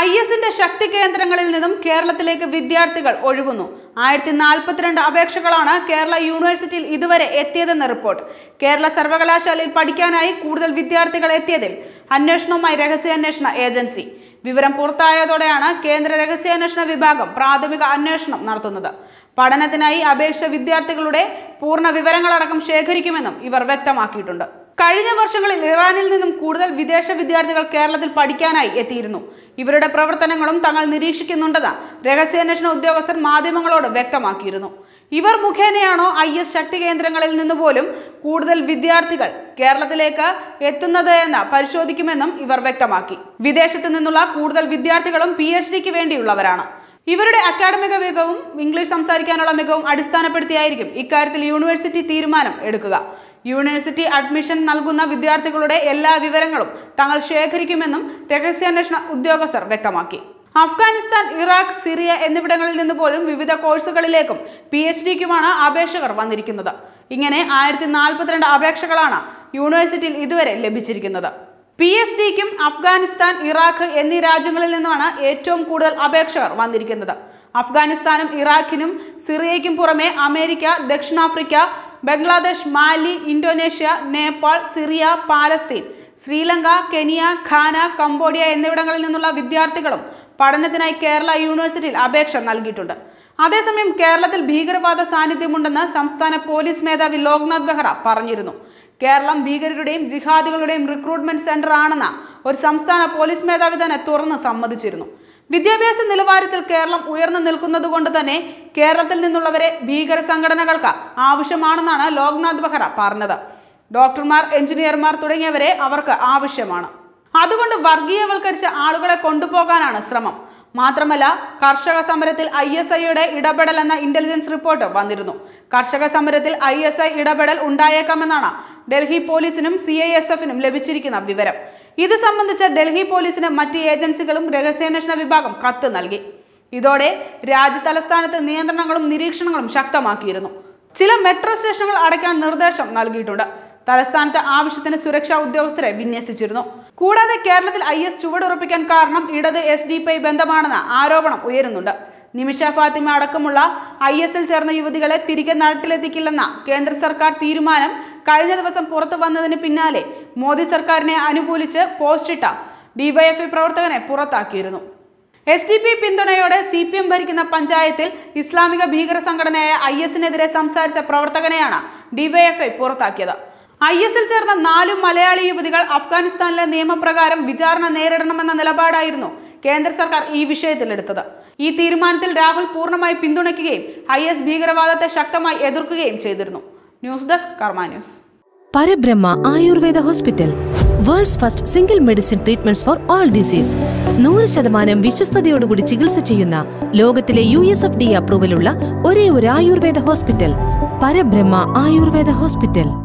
I എസിന്റെ ശക്തി കേന്ദ്രങ്ങളിൽ നിന്നും കേരളത്തിലേക്ക് വിദ്യാർത്ഥികൾ ഒഴുകുന്നു ആയിരത്തി നാൽപ്പത്തിരണ്ട് അപേക്ഷകളാണ് കേരള യൂണിവേഴ്സിറ്റിയിൽ ഇതുവരെ എത്തിയതെന്ന് റിപ്പോർട്ട് കേരള സർവകലാശാലയിൽ പഠിക്കാനായി കൂടുതൽ വിദ്യാർത്ഥികൾ എത്തിയതിൽ അന്വേഷണവുമായി രഹസ്യാന്വേഷണ ഏജൻസി വിവരം പുറത്തായതോടെയാണ് കേന്ദ്ര രഹസ്യാന്വേഷണ വിഭാഗം പ്രാഥമിക അന്വേഷണം നടത്തുന്നത് പഠനത്തിനായി അപേക്ഷ വിദ്യാർത്ഥികളുടെ പൂർണ്ണ വിവരങ്ങളടക്കം ശേഖരിക്കുമെന്നും ഇവർ വ്യക്തമാക്കിയിട്ടുണ്ട് കഴിഞ്ഞ വർഷങ്ങളിൽ ഇറാനിൽ നിന്നും കൂടുതൽ വിദേശ വിദ്യാർത്ഥികൾ കേരളത്തിൽ പഠിക്കാനായി എത്തിയിരുന്നു ഇവരുടെ പ്രവർത്തനങ്ങളും തങ്ങൾ നിരീക്ഷിക്കുന്നുണ്ടെന്ന് രഹസ്യാന്വേഷണ ഉദ്യോഗസ്ഥർ മാധ്യമങ്ങളോട് വ്യക്തമാക്കിയിരുന്നു ഇവർ മുഖേനയാണോ ഐ എസ് ശക്തി കേന്ദ്രങ്ങളിൽ നിന്ന് പോലും കൂടുതൽ വിദ്യാർത്ഥികൾ കേരളത്തിലേക്ക് എത്തുന്നത് എന്ന് പരിശോധിക്കുമെന്നും ഇവർ വ്യക്തമാക്കി വിദേശത്തു നിന്നുള്ള കൂടുതൽ വിദ്യാർത്ഥികളും പി എച്ച് ഡിക്ക് വേണ്ടിയുള്ളവരാണ് ഇവരുടെ അക്കാഡമിക മികവും ഇംഗ്ലീഷ് സംസാരിക്കാനുള്ള മികവും അടിസ്ഥാനപ്പെടുത്തിയായിരിക്കും ഇക്കാര്യത്തിൽ യൂണിവേഴ്സിറ്റി തീരുമാനം എടുക്കുക യൂണിവേഴ്സിറ്റി അഡ്മിഷൻ നൽകുന്ന വിദ്യാർത്ഥികളുടെ എല്ലാ വിവരങ്ങളും തങ്ങൾ ശേഖരിക്കുമെന്നും രഹസ്യാന്വേഷണ ഉദ്യോഗസ്ഥർ വ്യക്തമാക്കി അഫ്ഗാനിസ്ഥാൻ ഇറാഖ് സിറിയ എന്നിവിടങ്ങളിൽ നിന്ന് പോലും വിവിധ കോഴ്സുകളിലേക്കും പി എച്ച് ഡിക്കുമാണ് അപേക്ഷകർ വന്നിരിക്കുന്നത് ഇങ്ങനെ ആയിരത്തി നാൽപ്പത്തിരണ്ട് അപേക്ഷകളാണ് യൂണിവേഴ്സിറ്റിയിൽ ഇതുവരെ ലഭിച്ചിരിക്കുന്നത് പി എച്ച് ഡിക്കും അഫ്ഗാനിസ്ഥാൻ ഇറാഖ് എന്നീ രാജ്യങ്ങളിൽ നിന്നുമാണ് ഏറ്റവും കൂടുതൽ അപേക്ഷകർ വന്നിരിക്കുന്നത് അഫ്ഗാനിസ്ഥാനും ഇറാഖിനും സിറിയയ്ക്കും പുറമെ അമേരിക്ക ദക്ഷിണാഫ്രിക്ക Bangladesh Mali Indonesia Nepal Syria Palestine Sri Lanka Kenya Ghana Cambodia എന്നിവിടങ്ങളിൽ നിന്നുള്ള വിദ്യാർത്ഥികളും പഠനത്തിനായി കേരള യൂണിവേഴ്സിറ്റിയിൽ അപേക്ഷ നൽകിയിട്ടുണ്ട് അതേസമയം കേരളത്തിൽ ഭീകരവാദ സാന്നിധ്യമുണ്ടെന്ന് സംസ്ഥാന പോലീസ് മേധാവി ലോക്നാഥ് ബെഹ്റ പറഞ്ഞിരുന്നു കേരളം ഭീകരരുടെയും ജിഹാദികളുടെയും റിക്രൂട്ട്മെന്റ് സെന്റർ ആണെന്ന ഒരു സംസ്ഥാന പോലീസ് മേധാവി തന്നെ തുറന്ന് സമ്മതിച്ചിരുന്നു വിദ്യാഭ്യാസ നിലവാരത്തിൽ കേരളം ഉയർന്നു നിൽക്കുന്നത് കൊണ്ട് തന്നെ കേരളത്തിൽ നിന്നുള്ളവരെ ഭീകര സംഘടനകൾക്ക് ആവശ്യമാണെന്നാണ് ലോക്നാഥ് ബെഹ്റ പറഞ്ഞത് ഡോക്ടർമാർ എഞ്ചിനീയർമാർ തുടങ്ങിയവരെ അവർക്ക് ആവശ്യമാണ് അതുകൊണ്ട് വർഗീയവൽക്കരിച്ച ആളുകളെ കൊണ്ടുപോകാനാണ് ശ്രമം മാത്രമല്ല കർഷക സമരത്തിൽ ഐ എസ് ഐയുടെ ഇടപെടൽ എന്ന ഇന്റലിജൻസ് റിപ്പോർട്ട് വന്നിരുന്നു കർഷക സമരത്തിൽ ഐ എസ് ഐ ഇടപെടൽ ഉണ്ടായേക്കാമെന്നാണ് ഡൽഹി പോലീസിനും സി ഐ എസ് എഫിനും ലഭിച്ചിരിക്കുന്ന വിവരം ഇത് സംബന്ധിച്ച് ഡൽഹി പോലീസിന് മറ്റ് ഏജൻസികളും രഹസ്യാന്വേഷണ വിഭാഗം കത്ത് നൽകി ഇതോടെ രാജ്യ തലസ്ഥാനത്ത് നിയന്ത്രണങ്ങളും നിരീക്ഷണങ്ങളും ശക്തമാക്കിയിരുന്നു ചില മെട്രോ സ്റ്റേഷനുകൾ അടയ്ക്കാൻ നിർദ്ദേശം നൽകിയിട്ടുണ്ട് തലസ്ഥാനത്ത് ആവശ്യത്തിന് സുരക്ഷാ ഉദ്യോഗസ്ഥരെ വിന്യസിച്ചിരുന്നു കൂടാതെ കേരളത്തിൽ ഐ എസ് ചുവടുറപ്പിക്കാൻ കാരണം ഇടത് എസ് ഡി പി ബന്ധമാണെന്ന ആരോപണം ഉയരുന്നുണ്ട് നിമിഷ ഫാത്തിമ അടക്കമുള്ള ഐ എസിൽ ചേർന്ന യുവതികളെ തിരികെ നാട്ടിലെത്തിക്കില്ലെന്ന കേന്ദ്ര സർക്കാർ തീരുമാനം കഴിഞ്ഞ ദിവസം പുറത്തു വന്നതിന് പിന്നാലെ മോദി സർക്കാരിനെ അനുകൂലിച്ച് പോസ്റ്റിട്ട ഡിവൈഎഫ്ഐ പ്രവർത്തകനെ പുറത്താക്കിയിരുന്നു എസ് ഡി പി പിന്തുണയോടെ സി പി എം ഭരിക്കുന്ന പഞ്ചായത്തിൽ ഇസ്ലാമിക ഭീകര സംഘടനയായ ഐ എസിനെതിരെ സംസാരിച്ച പ്രവർത്തകനെയാണ് ഡിവൈഎഫ്ഐ പുറത്താക്കിയത് ഐ എസിൽ ചേർന്ന നാല് മലയാളി യുവതികൾ അഫ്ഗാനിസ്ഥാനിലെ നിയമപ്രകാരം വിചാരണ നേരിടണമെന്ന നിലപാടായിരുന്നു കേന്ദ്ര സർക്കാർ ഈ വിഷയത്തിൽ എടുത്തത് ഈ തീരുമാനത്തിൽ രാഹുൽ പൂർണ്ണമായി പിന്തുണയ്ക്കുകയും ഐ എസ് ഭീകരവാദത്തെ ശക്തമായി എതിർക്കുകയും ചെയ്തിരുന്നു news desk Karma news Parabrahma Ayurveda hospital world's first single medicine treatments for all disease നൂറ് ശതമാനം വിശ്വസ്തയോടുകൂടി ചികിത്സ ചെയ്യുന്ന ലോകത്തിലെ യു എസ് എഫ് ഡി അപ്രൂവലുള്ള ഒരേ ഒരു ആയുർവേദ ഹോസ്പിറ്റൽ പരബ്രഹ്മ ആയുർവേദ ഹോസ്പിറ്റൽ